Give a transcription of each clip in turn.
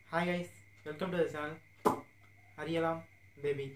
hi guys welcome to the channel அறியலாம் baby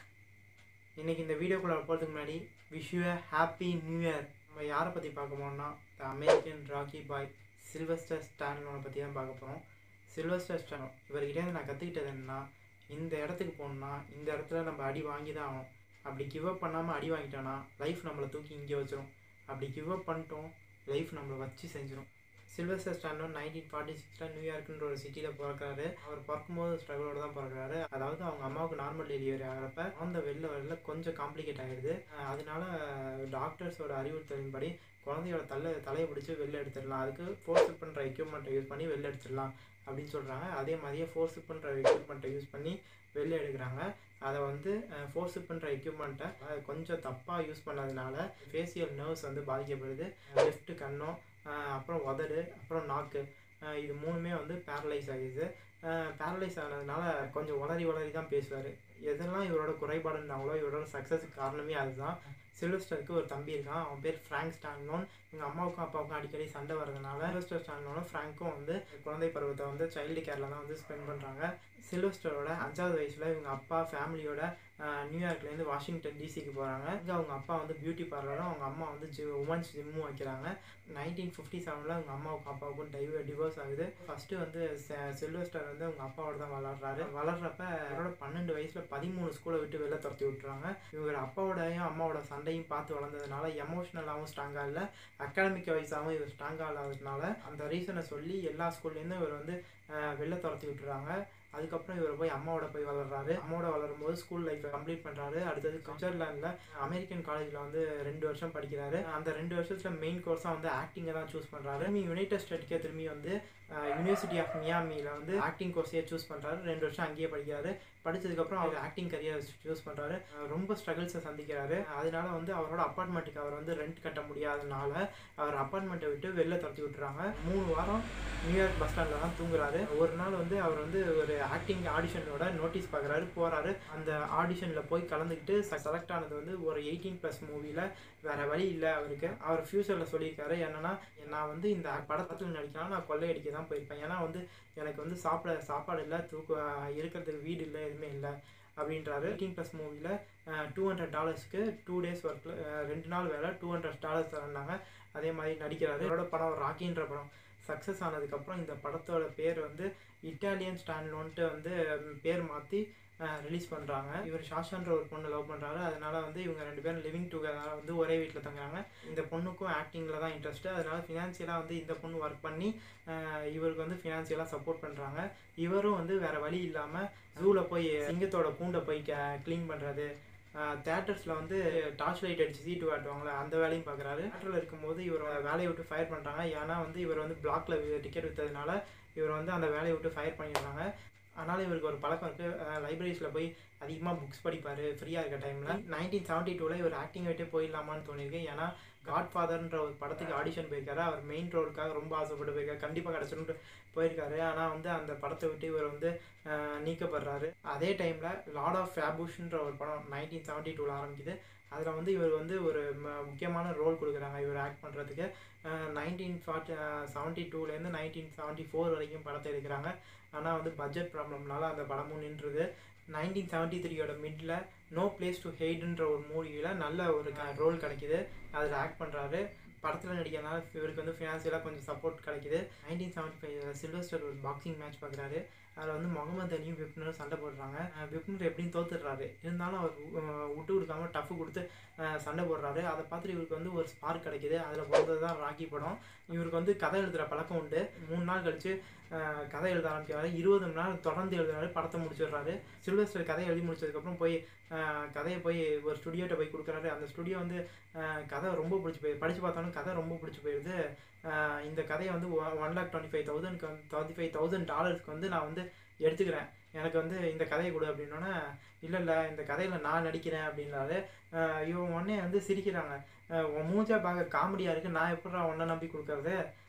இன்னைக்கு இந்த வீடியோக்குள்ள போகிறதுக்கு முன்னாடி wish you happy new year நம்ம யாரை பற்றி பார்க்க போறோம்னா the American rocky boy Sylvester ஸ்டான்லோனை பற்றி தான் பார்க்க போகிறோம் சில்வஸ்டர் ஸ்டான் இவர்கிட்டேருந்து நான் கற்றுக்கிட்டது என்னன்னா இந்த இடத்துக்கு போகணுன்னா இந்த இடத்துல நம்ம அடி வாங்கி தான் ஆகணும் அப்படி கிவ் அப் பண்ணாமல் அடி வாங்கிட்டோன்னா லைஃப் நம்மளை தூக்கி இங்கே வச்சிரும் அப்படி கிவ் அப் பண்ணிட்டோம் லைஃப் நம்மளை வச்சு செஞ்சிடும் சில்வஸ்டர் ஸ்டாண்டர்ட் நைன்டீன் ஃபார்ட்டி சிக்ஸில் நியூயார்க்குன்ற ஒரு சிட்டியில் பிறக்கிறாரு அவர் பிறக்கும்போது ஸ்ட்ரகிளோட தான் பிறக்கிறாரு அதாவது அவங்க அம்மாவுக்கு நார்மல் டெலிவரி ஆகிறப்ப அந்த வெளில வரல கொஞ்சம் காம்ப்ளிகேட் ஆகிடுது அஹ் அதனால டாக்டர்ஸோட அறிவுறுத்தலின்படி குழந்தையோட தலை தலையை பிடிச்சி வெளில எடுத்துடலாம் அதுக்கு ஃபோர்ஸ் பண்ணுற எக்யூப்மெண்ட்டை யூஸ் பண்ணி வெளில எடுத்துடலாம் அப்படின்னு சொல்கிறாங்க அதே மாதிரியே ஃபோர்ஸ் பண்ணுற எக்யூப்மெண்ட்டை யூஸ் பண்ணி வெளில எடுக்கிறாங்க அதை வந்து ஃபோர்ஸ் பண்ணுற எக்யூப்மெண்ட்டை கொஞ்சம் தப்பாக யூஸ் பண்ணதுனால ஃபேஷியல் நர்வ்ஸ் வந்து பாதிக்கப்படுது லெஃப்ட் கண்ணம் அஹ் அப்புறம் உதடு அப்புறம் நாக்கு அஹ் இது மூணுமே வந்து பேரலைஸ் ஆகிடுது பேரலைஸ் ஆனதுனால கொஞ்சம் உளறி உளறி தான் பேசுவார் எதெல்லாம் இவரோட குறைபாடுன்னாங்களோ இவரோட சக்ஸஸுக்கு காரணமே அதுதான் சில்வஸ்டருக்கு ஒரு தம்பி இருக்கான் அவன் பேர் ஃப்ராங்க் ஸ்டான்லோன் எங்கள் அம்மாவுக்கும் அப்பாவுக்கும் அடிக்கடி சண்டை வர்றதுனால சில்வஸ்டர் ஸ்டான்லோனும் ஃப்ராங்க்கும் வந்து குழந்தை பருவத்தை வந்து சைல்டு கேரில் தான் வந்து ஸ்பெண்ட் பண்ணுறாங்க சில்வஸ்டரோட அஞ்சாவது வயசில் இவங்க அப்பா ஃபேமிலியோட நியூயார்க்லேருந்து வாஷிங்டன் டிசிக்கு போகிறாங்க இங்கே அவங்க அப்பா வந்து பியூட்டி பார்லரும் அவங்க அம்மா வந்து ஜி உமன்ஸ் ஜிம்மும் வைக்கிறாங்க நைன்டீன் ஃபிஃப்டி செவனில் அவங்க அம்மாவுக்கும் அப்பாவுக்கும் டைவ் டிவோர்ஸ் ஆகுது ஃபஸ்ட்டு வந்து சில்வஸ்டர் வந்து அவங்க அப்பாவோட தான் வளர்றாரு வளர்றப்ப அவரோட பன்னெண்டு வயசில் பதிமூணு ஸ்கூலை விட்டு வெளில துரத்தி விட்டுறாங்க இவங்க அப்பாவோடையும் அம்மாவோட சண்டையும் பார்த்து வளர்ந்ததுனால எமோஷ்னலாகவும் ஸ்ட்ராங்காக இல்லை அகாடமிக் வைஸாகவும் இவர் ஸ்ட்ராங்காக இல்லாததுனால அந்த ரீசனை சொல்லி எல்லா ஸ்கூல்லேருந்தும் இவர் வந்து வெளில துரத்தி விட்டுறாங்க அதுக்கப்புறம் இவர் போய் அம்மாவோட போய் வளர்றாரு அம்மாவோட வளரும் போது ஸ்கூல் லைஃப்பை கம்ப்ளீட் பண்ணுறாரு அடுத்தது சுவிட்சர்லாண்டில் அமெரிக்கன் காலேஜில் வந்து ரெண்டு வருஷம் படிக்கிறாரு அந்த ரெண்டு வருஷத்தில் மெயின் கோர்ஸாக வந்து ஆக்டிங்கை தான் சூஸ் பண்ணுறாரு திரும்பி யுனைடெட் ஸ்டேட்டுக்கே திரும்பி வந்து யூனிவர்சிட்டி ஆஃப் மியாமியில் வந்து ஆக்டிங் கோர்ஸையே சூஸ் பண்ணுறாரு ரெண்டு வருஷம் அங்கேயே படிக்கிறாரு படித்ததுக்கப்புறம் அவர் ஆக்டிங் கரியர் சூஸ் பண்ணுறாரு ரொம்ப ஸ்ட்ரகிள்ஸை சந்திக்கிறாரு அதனால வந்து அவரோட அப்பார்ட்மெண்ட்டுக்கு அவர் வந்து ரெண்ட் கட்ட முடியாதனால அவர் அப்பார்ட்மெண்ட்டை விட்டு வெளில துரத்தி விட்டுறாங்க மூணு வாரம் நியூயார்க் பஸ் ஸ்டாண்டில் தான் தூங்குறாரு ஒரு நாள் வந்து அவர் வந்து ஒரு ஆக்டிங் ஆடிஷனோட நோட்டீஸ் பார்க்குறாரு போகிறாரு அந்த ஆடிஷனில் போய் கலந்துக்கிட்டு செலக்ட் ஆனது வந்து ஒரு எயிட்டீன் ப்ளஸ் மூவியில் வேறு வழி இல்லை அவருக்கு அவர் ஃப்யூச்சரில் சொல்லியிருக்காரு என்னன்னா நான் வந்து இந்த படத்தில் நடிக்கலாம் நான் கொள்ளையடிக்க தான் போயிருப்பேன் ஏன்னா வந்து எனக்கு வந்து சாப்பிட சாப்பாடு இல்லை தூக்க இருக்கிறதுக்கு வீடு இல்லை எதுவுமே இல்லை அப்படின்றாரு எயிட்டீன் ப்ளஸ் மூவியில் டூ ஹண்ட்ரட் டாலர்ஸ்க்கு டூ டேஸ் ஒர்க்கில் ரெண்டு நாள் வேலை டூ ஹண்ட்ரட் டாலர்ஸ் தரேன்னாங்க அதே மாதிரி நடிக்கிறாரு அவரோட படம் ராக்கின்ற படம் சக்ஸஸ் ஆனதுக்கப்புறம் இந்த படத்தோட பேர் வந்து இட்டாலியன் ஸ்டான்லோன்ட்டு வந்து பேர் மாற்றி ரிலீஸ் பண்ணுறாங்க இவர் ஷாஷான்ற ஒரு பொண்ணு லவ் பண்ணுறாரு அதனால வந்து இவங்க ரெண்டு பேரும் லிவிங் டுகெதராக வந்து ஒரே வீட்டில் தங்குறாங்க இந்த பொண்ணுக்கும் ஆக்டிங்கில் தான் இன்ட்ரெஸ்ட்டு அதனால ஃபினான்ஷியலாக வந்து இந்த பொண்ணு ஒர்க் பண்ணி இவருக்கு வந்து ஃபினான்ஷியலாக சப்போர்ட் பண்ணுறாங்க இவரும் வந்து வேறு வழி இல்லாமல் ஜூவில் போய் சிங்கத்தோட பூண்டை போய் க்ளீன் பண்ணுறது தேட்டர்ஸில் வந்து டார்ச் லைட் அடித்து சீட்டு காட்டுவாங்களே அந்த வேலையும் பார்க்குறாரு தேட்டரில் இருக்கும்போது இவர் வேலையை விட்டு ஃபயர் பண்ணுறாங்க ஏன்னா வந்து இவர் வந்து பிளாக்ல டிக்கெட் விற்றதுனால இவர் வந்து அந்த வேலையை விட்டு ஃபயர் பண்ணிடுறாங்க அதனால் இவருக்கு ஒரு பழக்கம் இருக்குது லைப்ரரிஸில் போய் அதிகமாக புக்ஸ் படிப்பார் ஃப்ரீயாக இருக்க டைமில் நைன்டீன் செவன்ட்டி டூவில் இவர் ஆக்டிங் விட்டே போயிடலாமான்னு தோணிருக்கு ஏன்னா காட் ஃபாதர்ன்ற ஒரு படத்துக்கு ஆடிஷன் போயிருக்காரு அவர் மெயின் ரோலுக்காக ரொம்ப ஆசைப்பட்டு போயிருக்காரு கண்டிப்பாக கிடச்சிட்டு போயிருக்காரு ஆனால் வந்து அந்த படத்தை விட்டு இவர் வந்து நீக்கப்படுறாரு அதே டைமில் லார்ட் ஆஃப் ஃபேபுஷ்ன்ற ஒரு படம் நைன்டீன் செவன்ட்டி டூவில் ஆரம்பிக்குது அதில் வந்து இவர் வந்து ஒரு முக்கியமான ரோல் கொடுக்குறாங்க இவர் ஆக்ட் பண்ணுறதுக்கு நைன்டீன் ஃபார்ட்டி செவன்ட்டி டூலேருந்து நைன்டீன் செவன்ட்டி ஃபோர் வரைக்கும் படத்தை எடுக்கிறாங்க ஆனால் வந்து பட்ஜெட் ப்ராப்ளம்னால அந்த படமும் நின்றுது நைன்டீன் செவன்ட்டி த்ரீயோட மிடில் நோ பிளேஸ் டு ஹெய்டுன்ற ஒரு மூவியில் நல்ல ஒரு ரோல் கிடைக்கிது அதில் ஆக்ட் பண்ணுறாரு படத்தில் நடிக்கிறதுனால இவருக்கு வந்து ஃபினான்ஷியலாக கொஞ்சம் சப்போர்ட் கிடைக்கிது நைன்டீன் செவன்ட்டி ஃபைவ் சில்வஸ்டர் ஒரு பாக்ஸிங் மேட்ச் பார்க்குறாரு அதில் வந்து முகமது அலியும் விப்னரும் சண்டை போடுறாங்க விப்னர் எப்படியும் தோத்துடுறாரு இருந்தாலும் அவர் விட்டு கொடுக்காம டஃப் கொடுத்து சண்டை போடுறாரு அதை பார்த்துட்டு இவருக்கு வந்து ஒரு ஸ்பார்க் கிடைக்கிது அதில் பிறந்தது தான் ராக்கி படம் இவருக்கு வந்து கதை எழுதுகிற பழக்கம் உண்டு மூணு நாள் கழித்து கதை எழுத ஆரம்பிக்கிறாரு இருபது மணி நேரம் தொடர்ந்து எழுதுறாரு படத்தை முடிச்சிடுறாரு சில்வஸ்டர் கதையை எழுதி முடிச்சதுக்கப்புறம் போய் கதையை போய் ஒரு ஸ்டுடியோட்ட போய் கொடுக்குறாரு அந்த ஸ்டுடியோ வந்து கதை ரொம்ப பிடிச்சி போய் படித்து பார்த்தோன்னே கதை ரொம்ப பிடிச்சி போயிடுது இந்த கதையை வந்து ஒன் லேக் டுவெண்ட்டி ஃபைவ் தௌசண்ட்க்கு டுவெண்ட்டி ஃபைவ் தௌசண்ட் டாலர்ஸ்க்கு வந்து நான் வந்து எடுத்துக்கிறேன் எனக்கு வந்து இந்த கதையை கொடு அப்படின்னோடனே இல்லை இல்லை இந்த கதையில் நான் நடிக்கிறேன் அப்படின்னாரு இவன் உடனே வந்து சிரிக்கிறாங்க உன் மூஞ்சா பார்க்க காமெடியாக இருக்குது நான் எப்படா உன்னை நம்பி கொடுக்குறது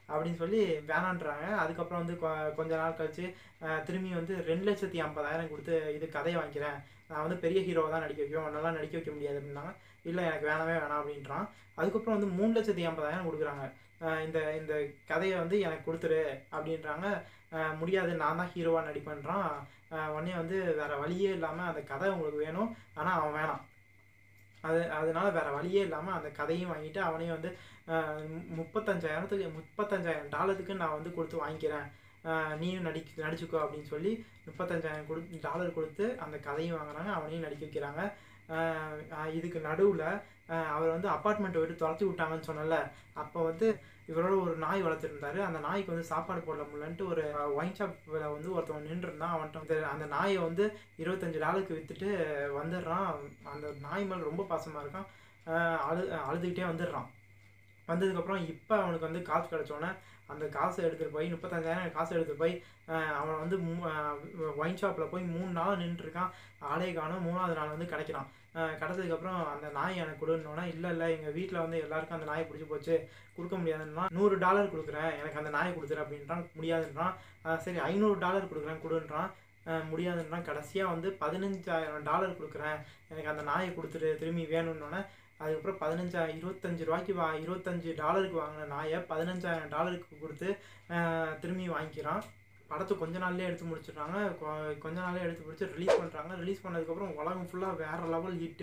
அப்படின்னு சொல்லி வேணான்றாங்க அதுக்கப்புறம் வந்து கொ- கொஞ்ச நாள் கழிச்சு அஹ், திரும்பி வந்து ரெண்டு லட்சத்தி ஐம்பதாயிரம் கொடுத்து இது கதையை வாங்கிக்கிறேன் நான் வந்து பெரிய ஹீரோவை தான் நடிக்க வைக்கும் உன்னெல்லாம் நடிக்க வைக்க முடியாது அப்படின்னாங்க இல்லை எனக்கு வேணவே வேணாம் அப்படின்றான் அதுக்கப்புறம் வந்து மூணு லட்சத்தி ஐம்பதாயிரம் கொடுக்குறாங்க அஹ், இந்த இந்த கதையை வந்து எனக்கு கொடுத்துரு அப்படின்றாங்க அஹ், முடியாது நான் தான் ஹீரோவாக நடிப்பேன்றான் அஹ், உடனே வந்து வேற வழியே இல்லாமல் அந்த கதை உங்களுக்கு வேணும் ஆனால் அவன் வேணாம் அது அதனால வேற வழியே இல்லாமல் அந்த கதையும் வாங்கிட்டு அவனையும் வந்து அஹ், மு- முப்பத்தஞ்சாயிரத்துக்கு முப்பத்தஞ்சாயிரம் டாலருக்கு நான் வந்து கொடுத்து வாங்கிக்கிறேன் அஹ், நீயும் நடி நடிச்சுக்கோ அப்படின்னு சொல்லி முப்பத்தஞ்சாயிரம் கொடு டாலர் கொடுத்து அந்த கதையும் வாங்குறாங்க அவனையும் நடிக்க வைக்கிறாங்க அஹ், அஹ், இதுக்கு நடுவில் அவர் வந்து அப்பார்ட்மெண்ட்டை விட்டு துரத்தி விட்டாங்கன்னு சொன்னல அப்போ வந்து இவரோட ஒரு நாய் வளர்த்துருந்தாரு அந்த நாய்க்கு வந்து சாப்பாடு போட முடியலன்ட்டு ஒரு ஒயின் ஷாப்பில் வந்து ஒருத்தவன் நின்றுருந்தான் அவன்கிட்ட வந்து அந்த நாயை வந்து இருபத்தஞ்சு டாலருக்கு விற்றுட்டு வந்துடுறான் அந்த நாய் மேலே ரொம்ப பாசமாக இருக்கான் அஹ் அழு அழுதுகிட்டே வந்துடுறான் வந்ததுக்கப்புறம் இப்போ அவனுக்கு வந்து காசு கிடச்சோன்னே அந்த காசை எடுத்துகிட்டு போய் முப்பத்தஞ்சாயிரம் காசு எடுத்துகிட்டு போய் அஹ் அவன் வந்து ஒயின் ஷாப்பில் போய் மூணு நாள் நின்றுருக்கான் ஆளே காணும் மூணாவது நாள் வந்து கிடைக்கிறான் அஹ் கிடைச்சதுக்கப்புறம் அந்த நாய் எனக்கு கொடுன்னோன்னா இல்லை இல்லை எங்கள் வீட்டில் வந்து எல்லாருக்கும் அந்த நாயை பிடிச்சி போச்சு கொடுக்க முடியாதுன்னா நூறு டாலர் கொடுக்குறேன் எனக்கு அந்த நாயை கொடுத்துரு அப்படின்றான் முடியாதுன்றான் அஹ் சரி ஐநூறு டாலர் கொடுக்குறேன் கொடுன்றான் அஹ் முடியாதுன்றான் கடைசியாக வந்து பதினஞ்சாயிரம் டாலர் கொடுக்குறேன் எனக்கு அந்த நாயை கொடுத்துரு திரும்பி வேணும்னோன்னே அதுக்கப்புறம் பதினஞ்சா இருபத்தஞ்சு ரூபாய்க்கு வா இருபத்தஞ்சு டாலருக்கு வாங்கின நாயை பதினஞ்சாயிரம் டாலருக்கு கொடுத்து அஹ் திரும்பி வாங்கிக்கிறான் படத்தை கொஞ்ச நாள்லயே எடுத்து முடிச்சிடுறாங்க கொ- கொஞ்ச நாள்லயே எடுத்து முடிச்சு ரிலீஸ் பண்ணுறாங்க ரிலீஸ் பண்ணதுக்கப்புறம் உலகம் ஃபுல்லாக வேற லெவல் ஹிட்டு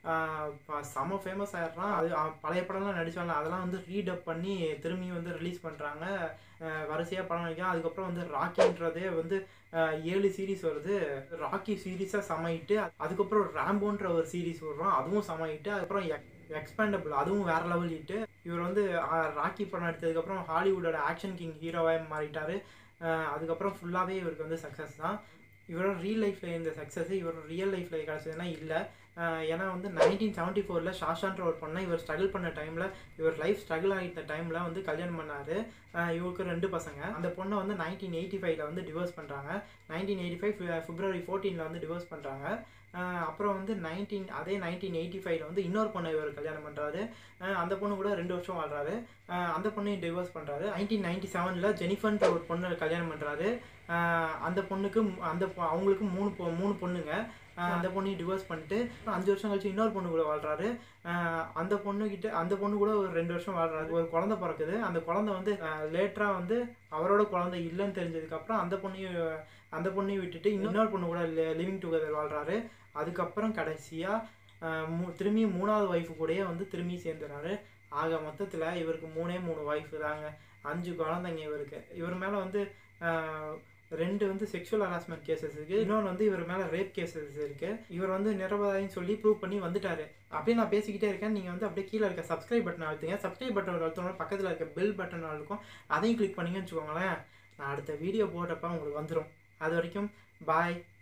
செம ஃபேமஸ் ஆயிடுறான் அது அவன் பழைய படம்லாம் நடிச்சால அதெல்லாம் வந்து ரீடப் பண்ணி திரும்பி வந்து ரிலீஸ் பண்ணுறாங்க வரிசையாக படம் நடிக்கலாம் அதுக்கப்புறம் வந்து ராக்கின்றதே வந்து அஹ், ஏழு சீரிஸ் வருது ராக்கி சீரீஸாக சமைட்டு அதுக்கப்புறம் ரேம்போன்ற ஒரு சீரிஸ் வரும் அதுவும் சமைட்டு அதுக்கப்புறம் எக்ஸ்பேண்டபிள் அதுவும் வேற லெவல் ஹிட்டு இவர் வந்து அஹ், ராக்கி படம் எடுத்ததுக்கப்புறம் ஹாலிவுட்டோட ஆக்ஷன் கிங் ஹீரோவாக மாறிட்டாரு அஹ், அதுக்கப்புறம் ஃபுல்லாகவே இவருக்கு வந்து சக்ஸஸ் தான் இவரோட ரியல் லைஃப்பில் இந்த சக்ஸஸ் இவரோட ரியல் லைஃப்பில் கிடச்சதுன்னா இல்லை ஏன்னா வந்து நைன்டீன் செவன்ட்டி ஃபோரில் ஷாஷான்ற ஒரு பொண்ணை இவர் ஸ்ட்ரகிள் பண்ண டைமில் இவர் லைஃப் ஸ்ட்ரகிள் ஆகிட்ட டைமில் வந்து கல்யாணம் பண்ணார் இவருக்கு ரெண்டு பசங்க அந்த பொண்ணை வந்து நைன்டீன் எயிட்டி ஃபைவ்ல வந்து டிவோர்ஸ் பண்ணுறாங்க நைன்டீன் எயிட்டி ஃபைவ் பிப்ரவரி ஃபோர்டீனில் வந்து டிவோர்ஸ் பண்ணுறாங்க அப்புறம் வந்து நைன்டீன் அதே நைன்டீன் எயிட்டி ஃபைவ்ல வந்து இன்னொரு பொண்ணை இவர் கல்யாணம் பண்ணுறாரு அந்த பொண்ணு கூட ரெண்டு வருஷம் வாழ்றாரு அஹ் அந்த பொண்ணையும் டிவோர்ஸ் பண்ணுறாரு நைன்டீன் நைன்டி செவனில் ஜெனிஃபர்ன்ற ஒரு பொண்ணை கல்யாணம் பண்ணுறாரு அந்த பொண்ணுக்கு மு- அந்த பொ- அவங்களுக்கு மூணு பொ மூணு பொண்ணுங்க அஹ் அந்த பொண்ணையும் டிவோர்ஸ் பண்ணிட்டு அப்புறம் அஞ்சு வருஷம் கழிச்சு இன்னொரு பொண்ணு கூட வாழ்றாரு அஹ் அந்த பொண்ணுகிட்ட அந்த பொண்ணு கூட ஒரு ரெண்டு வருஷம் வாழ்றாரு ஒரு குழந்தை பிறக்குது அந்த குழந்தை வந்து லேட்டராக வந்து அவரோட குழந்தை இல்லைன்னு தெரிஞ்சதுக்கப்புறம் அந்த பொண்ணையும் அந்த பொண்ணையும் விட்டுட்டு இன்னொரு பொண்ணு கூட லிவிங் டுகெதர் வாழ்றாரு அதுக்கப்புறம் கடைசியாக திரும்பி மூணாவது ஒய்ஃபு கூடயே வந்து திரும்பி சேர்ந்துறாரு ஆக மொத்தத்தில் இவருக்கு மூணே மூணு ஒய்ஃபு தாங்க அஞ்சு குழந்தைங்க இவருக்கு இவர் மேலே வந்து ஆஹ், ரெண்டு வந்து செக்ஷுவல் ஹராஸ்மெண்ட் கேசஸ் இருக்கு இன்னொன்று வந்து இவர் மேலே ரேப் கேசஸ் இருக்கு இவர் வந்து நிரபராதின்னு சொல்லி ப்ரூவ் பண்ணி வந்துட்டாரு அப்படியே நான் பேசிக்கிட்டே இருக்கேன் நீங்கள் வந்து அப்படியே கீழே இருக்க சப்ஸ்கிரைப் பட்டன் அழுத்துங்க சப்ஸ்கிரைப் பட்டன் அழுத்தோம்னா பக்கத்தில் இருக்க பெல் பட்டன் இருக்கும் அதையும் கிளிக் பண்ணீங்கன்னு வச்சுக்கோங்களேன் நான் அடுத்த வீடியோ போட்டப்ப உங்களுக்கு வந்துடும் அது வரைக்கும் பாய்